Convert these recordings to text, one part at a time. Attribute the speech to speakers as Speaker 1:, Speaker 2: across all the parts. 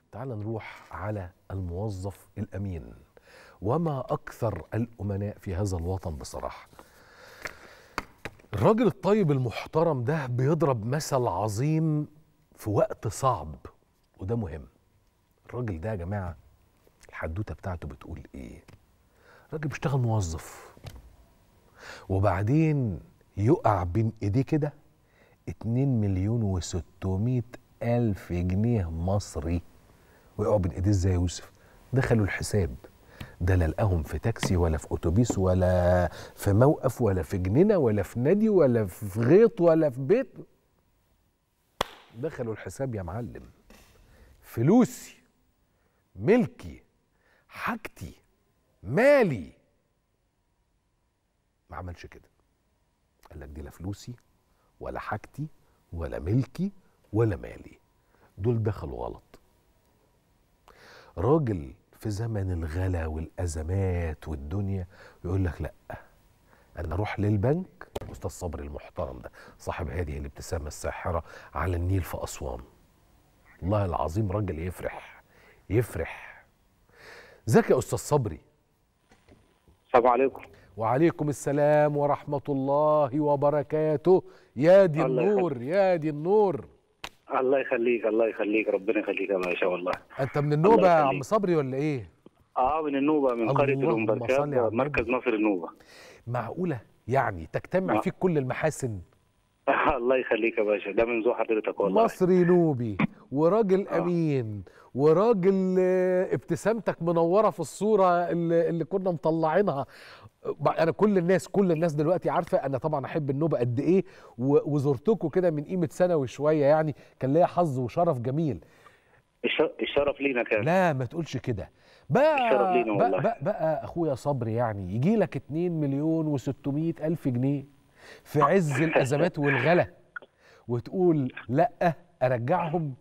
Speaker 1: تعال نروح على الموظف الامين وما اكثر الامناء في هذا الوطن بصراحه الراجل الطيب المحترم ده بيضرب مثل عظيم في وقت صعب وده مهم الراجل ده يا جماعه الحدوته بتاعته بتقول ايه راجل بيشتغل موظف وبعدين يقع بين ايديه كده 2 مليون و600 الف جنيه مصري وقعوا بين ايديه ازاي يا يوسف دخلوا الحساب ده لا لقاهم في تاكسي ولا في اتوبيس ولا في موقف ولا في جنينه ولا في نادي ولا في غيط ولا في بيت دخلوا الحساب يا معلم فلوسي ملكي حاجتي مالي ما عملش كده قال لك دي لا فلوسي ولا حاجتي ولا ملكي ولا مالي دول دخلوا غلط راجل في زمن الغلا والازمات والدنيا يقول لك لا انا اروح للبنك استاذ صبري المحترم ده صاحب هذه الابتسامه الساحره على النيل في اسوان والله العظيم راجل يفرح يفرح ازيك يا استاذ صبري
Speaker 2: السلام عليكم
Speaker 1: وعليكم السلام ورحمه الله وبركاته يا دي
Speaker 2: الله
Speaker 1: النور يا دي النور
Speaker 2: الله يخليك الله يخليك ربنا يخليك يا باشا والله
Speaker 1: انت من النوبه
Speaker 2: الله
Speaker 1: يا
Speaker 2: يخليك.
Speaker 1: عم صبري ولا ايه
Speaker 2: اه من النوبه من قريه
Speaker 1: اللهم صل على
Speaker 2: الامبركاب
Speaker 1: النبي.
Speaker 2: مركز ناصر النوبه
Speaker 1: معقوله يعني تجتمع
Speaker 2: آه.
Speaker 1: فيك كل المحاسن
Speaker 2: الله يخليك يا باشا ده من ذو حضرتك والله
Speaker 1: مصري نوبي وراجل
Speaker 2: آه.
Speaker 1: امين وراجل آه، ابتسامتك منوره في الصوره اللي, اللي كنا مطلعينها بقى انا كل الناس كل الناس دلوقتي عارفه انا طبعا احب النوبه قد ايه و- وزرتكم كده من قيمه سنه وشويه يعني كان ليا حظ وشرف جميل
Speaker 2: الش- الشرف لينا كان
Speaker 1: لا ما تقولش كده بقى
Speaker 2: الشرف لينا
Speaker 1: بقى,
Speaker 2: والله.
Speaker 1: بقى, بقى اخويا صبري يعني يجي لك 2 مليون و600 الف جنيه في عز الازمات والغلا وتقول لا ارجعهم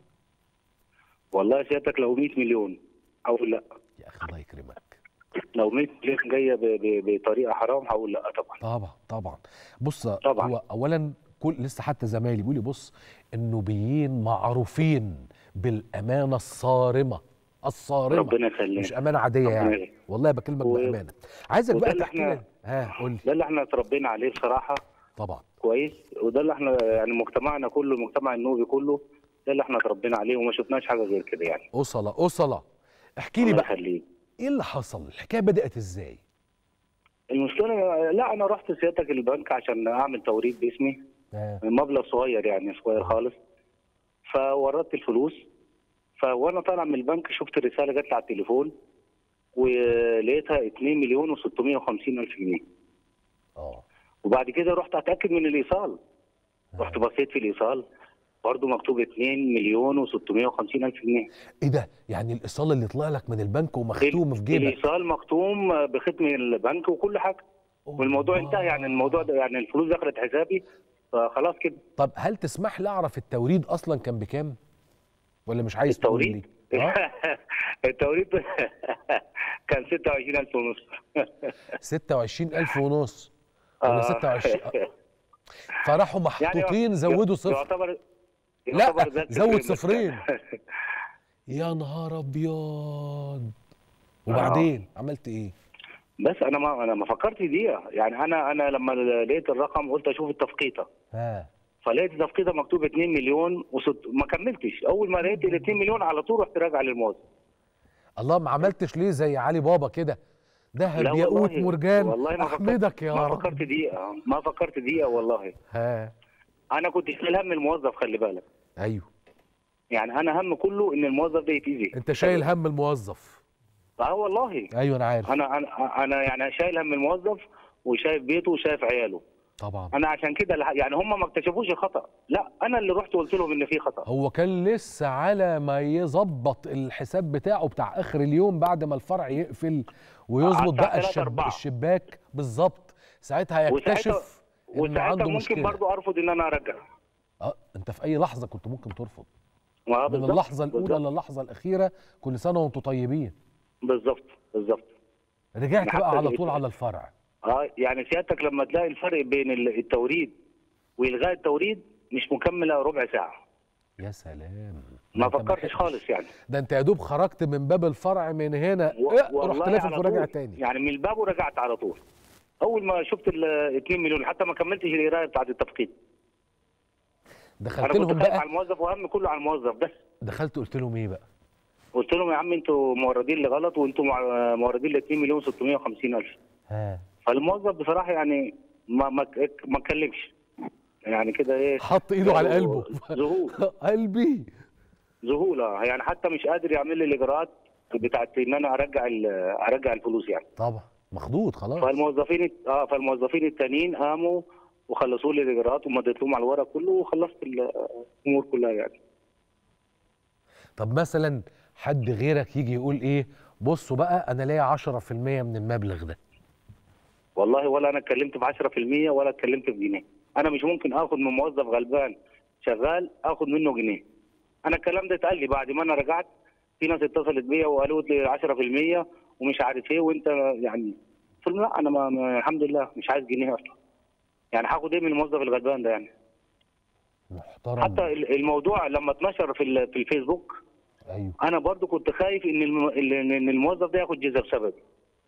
Speaker 2: والله سيادتك لو 100 مليون او لا
Speaker 1: يا اخي الله يكرمك
Speaker 2: لو 100 مليون جايه ب- ب- بطريقه حرام هقول لا طبعا
Speaker 1: طبعا طبعا بص
Speaker 2: طبعا.
Speaker 1: هو اولا كل لسه حتى زمايلي بيقول لي بص النوبيين معروفين بالامانه الصارمه الصارمه
Speaker 2: ربنا يخليك
Speaker 1: مش امانه عاديه
Speaker 2: ربنا
Speaker 1: يعني
Speaker 2: يخليك.
Speaker 1: والله بكلمك
Speaker 2: و-
Speaker 1: بامانه عايزك
Speaker 2: وده
Speaker 1: بقى
Speaker 2: اللي
Speaker 1: تحكي
Speaker 2: احنا-
Speaker 1: لي ها قول لي
Speaker 2: ده اللي احنا اتربينا عليه بصراحه
Speaker 1: طبعا
Speaker 2: كويس وده اللي احنا يعني مجتمعنا كله المجتمع النوبي كله ده اللي احنا اتربينا عليه وما شفناش حاجه غير كده يعني
Speaker 1: أصلة أصلة احكي لي
Speaker 2: الله
Speaker 1: بقى
Speaker 2: يخليك
Speaker 1: ايه اللي حصل الحكايه بدات ازاي
Speaker 2: المشكله لا انا رحت سيادتك البنك عشان اعمل توريد باسمي
Speaker 1: آه.
Speaker 2: مبلغ صغير يعني صغير خالص فوردت الفلوس فوانا طالع من البنك شفت الرساله جت لي على التليفون ولقيتها 2 مليون و650 الف جنيه
Speaker 1: اه
Speaker 2: وبعد كده رحت اتاكد من الايصال رحت بصيت في الايصال برضه مكتوب 2 مليون و650 الف جنيه
Speaker 1: ايه ده يعني الايصال اللي طلع لك من البنك ومختوم في جيبك
Speaker 2: الايصال مختوم بختم البنك وكل حاجه والموضوع انتهى يعني الموضوع ده يعني الفلوس دخلت حسابي فخلاص كده
Speaker 1: طب هل تسمح لي اعرف التوريد اصلا كان بكام ولا مش عايز تقول
Speaker 2: التوريد
Speaker 1: لي آه؟
Speaker 2: التوريد كان 26000 ونص
Speaker 1: 26000 ونص ولا
Speaker 2: آه.
Speaker 1: 26 فراحوا محطوطين زودوا صفر
Speaker 2: يعتبر
Speaker 1: لا
Speaker 2: يعتبر ده
Speaker 1: زود
Speaker 2: التفريم بس.
Speaker 1: صفرين يا نهار ابيض وبعدين عملت ايه
Speaker 2: بس انا ما انا ما فكرت دقيقه يعني انا انا لما لقيت الرقم قلت اشوف التفقيطه
Speaker 1: ها
Speaker 2: فلقيت التفقيطه مكتوب 2 مليون وست ما كملتش اول ما لقيت ال 2 مليون على طول رحت راجع للموظف
Speaker 1: الله ما عملتش ليه زي علي بابا كده
Speaker 2: لا
Speaker 1: دهب ياقوت
Speaker 2: والله-
Speaker 1: مرجان
Speaker 2: والله ما فكرت-
Speaker 1: احمدك يا
Speaker 2: ما
Speaker 1: رب
Speaker 2: فكرت دقيقه ما فكرت دقيقه والله
Speaker 1: ها
Speaker 2: انا كنت شايل هم الموظف خلي بالك
Speaker 1: ايوه
Speaker 2: يعني انا هم كله ان الموظف ده يتاذي
Speaker 1: انت شايل هم الموظف
Speaker 2: اه والله
Speaker 1: ايوه انا عارف
Speaker 2: انا انا انا يعني شايل هم الموظف وشايف بيته وشايف عياله
Speaker 1: طبعا
Speaker 2: انا عشان كده لح- يعني هم ما اكتشفوش الخطا لا انا اللي رحت قلت لهم ان في خطا
Speaker 1: هو كان لسه على ما يظبط الحساب بتاعه بتاع اخر اليوم بعد ما الفرع يقفل ويظبط
Speaker 2: بتاع
Speaker 1: بقى
Speaker 2: تلاتة
Speaker 1: الشب...
Speaker 2: أربعة.
Speaker 1: الشباك بالظبط ساعتها
Speaker 2: وساعتها-
Speaker 1: يكتشف ان
Speaker 2: وساعتها
Speaker 1: عنده
Speaker 2: ممكن
Speaker 1: مشكله
Speaker 2: برضو ارفض ان انا ارجع
Speaker 1: اه انت في اي لحظه كنت ممكن ترفض
Speaker 2: ما
Speaker 1: من
Speaker 2: بالظبط،
Speaker 1: اللحظه الاولى
Speaker 2: بالظبط،
Speaker 1: للحظه الاخيره كل سنه وانتم طيبين
Speaker 2: بالظبط بالظبط
Speaker 1: رجعت
Speaker 2: حتى
Speaker 1: بقى على
Speaker 2: لقيت-
Speaker 1: طول على الفرع
Speaker 2: اه يعني سيادتك لما تلاقي الفرق بين ال- التوريد والغاء التوريد مش مكمله ربع ساعه
Speaker 1: يا سلام
Speaker 2: ما
Speaker 1: أنت
Speaker 2: فكرتش
Speaker 1: لحقتش.
Speaker 2: خالص يعني
Speaker 1: ده انت يا دوب خرجت من باب الفرع من هنا
Speaker 2: و-
Speaker 1: إيه، رحت
Speaker 2: والله
Speaker 1: لافف
Speaker 2: على
Speaker 1: وراجع
Speaker 2: طول.
Speaker 1: تاني
Speaker 2: يعني من الباب ورجعت على طول اول ما شفت ال 2 مليون حتى ما كملتش القرايه بتاعت التفقيد انا
Speaker 1: دخلت
Speaker 2: كنت
Speaker 1: لهم
Speaker 2: خايف على
Speaker 1: بقى
Speaker 2: الموظف وهم كله على الموظف بس
Speaker 1: دخلت قلت لهم ايه بقى
Speaker 2: قلت لهم يا عم انتوا موردين لي غلط وانتوا مع- موردين لي 2 مليون 650 الف
Speaker 1: ها
Speaker 2: فالموظف بصراحه يعني ما ما ما اتكلمش يعني كده ايه
Speaker 1: حط ايده على قلبه
Speaker 2: ذهول
Speaker 1: قلبي
Speaker 2: ذهوله يعني حتى مش قادر يعمل لي الاجراءات بتاعت ان انا ارجع ال- ارجع الفلوس يعني
Speaker 1: طبعا مخضوض خلاص
Speaker 2: فالموظفين اه فالموظفين التانيين قاموا وخلصوا لي الاجراءات ومضيت لهم على الورق كله وخلصت الامور كلها يعني
Speaker 1: طب مثلا حد غيرك يجي يقول ايه بصوا بقى انا ليا 10% من المبلغ ده
Speaker 2: والله ولا انا اتكلمت ب 10% ولا اتكلمت بجنيه انا مش ممكن اخد من موظف غلبان شغال اخد منه جنيه انا الكلام ده اتقال لي بعد ما انا رجعت في ناس اتصلت بيا وقالوا لي 10% ومش عارف ايه وانت يعني قلت لهم لا انا ما ما- الحمد لله مش عايز جنيه اصلا يعني هاخد ايه من الموظف الغلبان ده يعني
Speaker 1: محترم
Speaker 2: حتى ال- الموضوع لما اتنشر في ال- في الفيسبوك
Speaker 1: ايوه
Speaker 2: انا برضو كنت خايف ان الم- ان الموظف ده ياخد جزء بسببي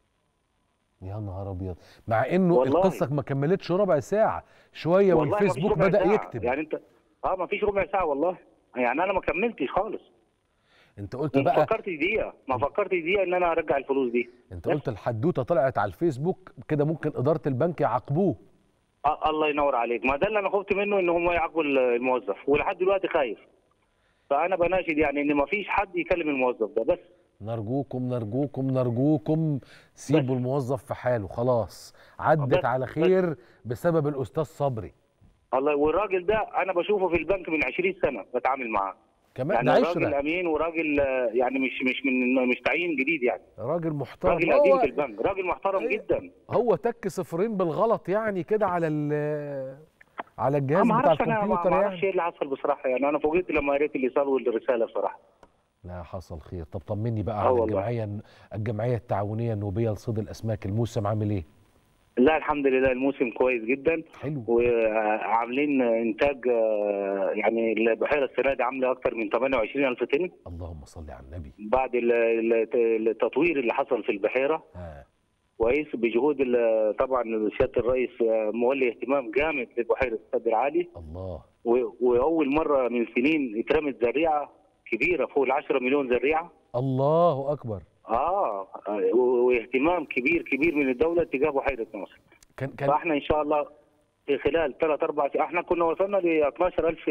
Speaker 1: يا نهار ابيض مع انه
Speaker 2: والله.
Speaker 1: القصه ما كملتش ربع ساعه شويه
Speaker 2: والله ما فيش
Speaker 1: والفيسبوك
Speaker 2: ربع
Speaker 1: بدا
Speaker 2: ساعة.
Speaker 1: يكتب
Speaker 2: يعني انت اه ما فيش ربع ساعه والله يعني انا ما كملتش خالص
Speaker 1: انت قلت
Speaker 2: ما
Speaker 1: بقى
Speaker 2: فكرتش دقيقه ما فكرتش دقيقه ان انا ارجع الفلوس دي
Speaker 1: انت قلت الحدوته طلعت على الفيسبوك كده ممكن اداره البنك يعاقبوه
Speaker 2: آه الله ينور عليك ما ده اللي انا خفت منه ان هم يعاقبوا الموظف ولحد دلوقتي خايف فانا بناشد يعني ان ما فيش حد يكلم الموظف ده بس
Speaker 1: نرجوكم نرجوكم نرجوكم سيبوا الموظف في حاله خلاص عدت
Speaker 2: بس-
Speaker 1: على
Speaker 2: بس.
Speaker 1: خير بسبب الاستاذ صبري
Speaker 2: الله والراجل ده انا بشوفه في البنك من 20 سنه بتعامل معاه
Speaker 1: كمان
Speaker 2: يعني
Speaker 1: ده
Speaker 2: راجل
Speaker 1: عشره
Speaker 2: امين وراجل آه، يعني مش مش من مش تعيين جديد يعني
Speaker 1: راجل محترم
Speaker 2: راجل قديم
Speaker 1: هو,
Speaker 2: في البنك راجل محترم
Speaker 1: أيوة.
Speaker 2: جدا
Speaker 1: هو تك صفرين بالغلط يعني كده على ال على الجهاز
Speaker 2: ما
Speaker 1: بتاع
Speaker 2: اعرفش انا ما
Speaker 1: الكمبيوتر
Speaker 2: ما اعرفش
Speaker 1: يعني
Speaker 2: ايه اللي حصل بصراحه يعني انا فوجئت لما قريت الايصال والرساله بصراحه
Speaker 1: لا حصل خير طب طمني بقى
Speaker 2: آه
Speaker 1: على
Speaker 2: والله.
Speaker 1: الجمعيه الجمعيه التعاونيه النوبيه لصيد الاسماك الموسم عامل ايه
Speaker 2: لا الحمد لله الموسم كويس جدا
Speaker 1: حلو
Speaker 2: وعاملين انتاج آه، يعني البحيره السنه دي عامله اكثر من 28 الف طن
Speaker 1: اللهم صل على النبي
Speaker 2: بعد ال- ال- التطوير اللي حصل في البحيره
Speaker 1: ها
Speaker 2: كويس بجهود ال- طبعا سياده الرئيس آه، مولي اهتمام جامد لبحيره السد العالي
Speaker 1: الله
Speaker 2: و- واول مره من سنين اترمت زريعه كبيره فوق ال 10 مليون زريعه
Speaker 1: الله اكبر
Speaker 2: اه آه، و- واهتمام كبير كبير من الدوله تجاه بحيره ناصر
Speaker 1: كان كان
Speaker 2: فاحنا ان شاء الله في خلال ثلاث اربع سنين احنا كنا وصلنا ل 12000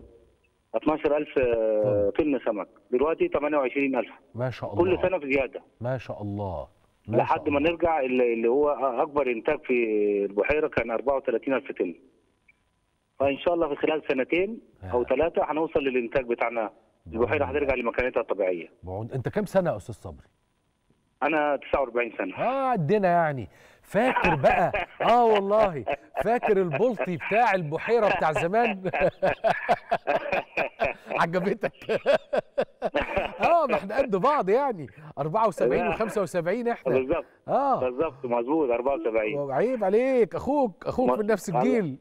Speaker 2: 12000 آه، طن سمك دلوقتي 28000
Speaker 1: ما شاء الله
Speaker 2: كل سنه في زياده
Speaker 1: ما شاء الله ما
Speaker 2: لحد
Speaker 1: شاء
Speaker 2: ما
Speaker 1: الله.
Speaker 2: نرجع اللي اللي هو اكبر انتاج في البحيره كان 34000 طن فان شاء الله في خلال سنتين او
Speaker 1: آه.
Speaker 2: ثلاثه هنوصل للانتاج بتاعنا البحيره هترجع لمكانتها الطبيعيه
Speaker 1: بعود انت كام سنه يا استاذ صبري
Speaker 2: انا 49 سنه
Speaker 1: اه عدنا يعني فاكر بقى اه والله فاكر البلطي بتاع البحيره بتاع زمان عجبتك اه ما احنا قد بعض يعني 74 و75 احنا
Speaker 2: بالظبط
Speaker 1: اه
Speaker 2: بالظبط مظبوط 74
Speaker 1: عيب عليك اخوك اخوك
Speaker 2: ما-
Speaker 1: من نفس
Speaker 2: الله.
Speaker 1: الجيل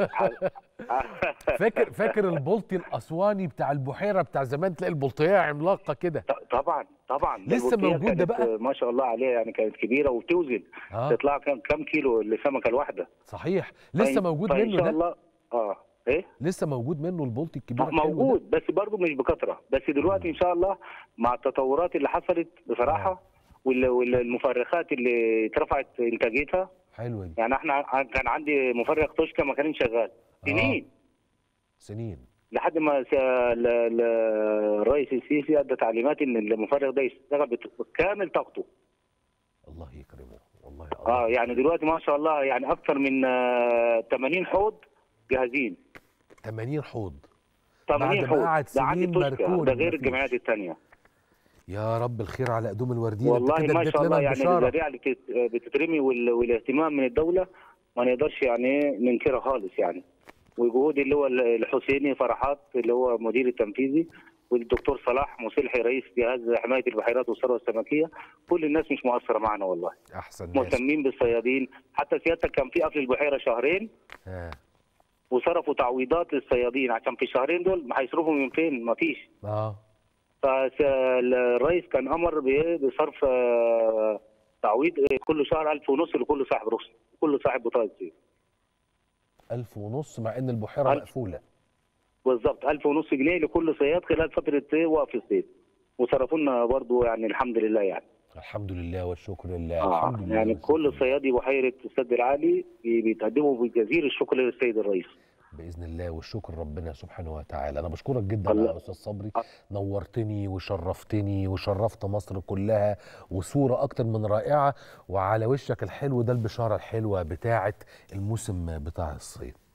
Speaker 1: فاكر فاكر البلطي الاسواني بتاع البحيره بتاع زمان تلاقي البلطيه عملاقه كده
Speaker 2: ط- طبعا طبعا
Speaker 1: لسه
Speaker 2: البلطية
Speaker 1: موجود ده
Speaker 2: كانت،
Speaker 1: بقى؟
Speaker 2: ما شاء الله عليها يعني كانت كبيره وبتوزن
Speaker 1: اه
Speaker 2: تطلع كام كام كيلو السمكه الواحده
Speaker 1: صحيح لسه
Speaker 2: فإن-
Speaker 1: موجود
Speaker 2: فإن
Speaker 1: منه
Speaker 2: شاء
Speaker 1: ده
Speaker 2: الله اه ايه
Speaker 1: لسه موجود منه البلطي الكبير الحلو ده؟
Speaker 2: موجود بس برضه مش بكثره بس دلوقتي ان شاء الله مع التطورات اللي حصلت بصراحه وال- والمفرخات اللي اترفعت انتاجيتها
Speaker 1: حلوه دي
Speaker 2: يعني احنا ع- كان عندي مفرخ توشكا ما كانش شغال سنين
Speaker 1: سنين
Speaker 2: لحد ما س- ال- ال- الرئيس السيسي ادى تعليمات ان المفرغ ده يشتغل بت- بكامل طاقته
Speaker 1: الله يكرمه والله
Speaker 2: اه
Speaker 1: الله
Speaker 2: يعني دلوقتي ما شاء الله يعني اكثر من آه، 80 حوض جاهزين
Speaker 1: 80 حوض
Speaker 2: 80
Speaker 1: ما
Speaker 2: حوض
Speaker 1: قعد
Speaker 2: ده عندي
Speaker 1: سنين
Speaker 2: توشكا
Speaker 1: مركون
Speaker 2: ده غير
Speaker 1: مفيش.
Speaker 2: الجمعيات الثانيه
Speaker 1: يا رب الخير على قدوم الوردين
Speaker 2: والله
Speaker 1: انت كده
Speaker 2: ما
Speaker 1: اديت
Speaker 2: شاء
Speaker 1: لنا
Speaker 2: الله يعني
Speaker 1: البشاره
Speaker 2: الزريعه اللي بتت- بتترمي وال- والاهتمام من الدوله ما نقدرش يعني إيه ننكرها خالص يعني وجهود اللي هو الحسيني فرحات اللي هو مدير التنفيذي والدكتور صلاح مصلحي رئيس جهاز حمايه البحيرات والثروه السمكيه كل الناس مش مقصره معنا والله
Speaker 1: احسن ناس
Speaker 2: مهتمين بالصيادين حتى سيادتك كان في قفل البحيره شهرين
Speaker 1: آه.
Speaker 2: وصرفوا تعويضات للصيادين عشان في الشهرين دول هيصرفوا من فين؟ ما فيش
Speaker 1: اه
Speaker 2: فالرئيس كان امر بإيه؟ بصرف آه، تعويض إيه؟ كل شهر 1000 ونص لكل صاحب رخصه كل صاحب بطاقه صيد
Speaker 1: ألف ونص مع إن البحيرة
Speaker 2: ألف.
Speaker 1: مقفولة
Speaker 2: بالظبط 1000 ونص جنيه لكل صياد خلال فتره إيه؟ وقف الصيد وصرفوا لنا برضه يعني الحمد لله يعني
Speaker 1: الحمد لله والشكر لله
Speaker 2: آه
Speaker 1: الحمد لله
Speaker 2: يعني
Speaker 1: والشكر
Speaker 2: كل
Speaker 1: لله.
Speaker 2: صيادي بحيره السد العالي بي- بيتقدموا بجزيل الشكر للسيد الرئيس
Speaker 1: باذن الله والشكر ربنا سبحانه وتعالى انا بشكرك جدا
Speaker 2: الله.
Speaker 1: يا استاذ صبري نورتني وشرفتني وشرفت مصر كلها وصوره اكتر من رائعه وعلى وشك الحلو ده البشاره الحلوه بتاعه الموسم بتاع الصيد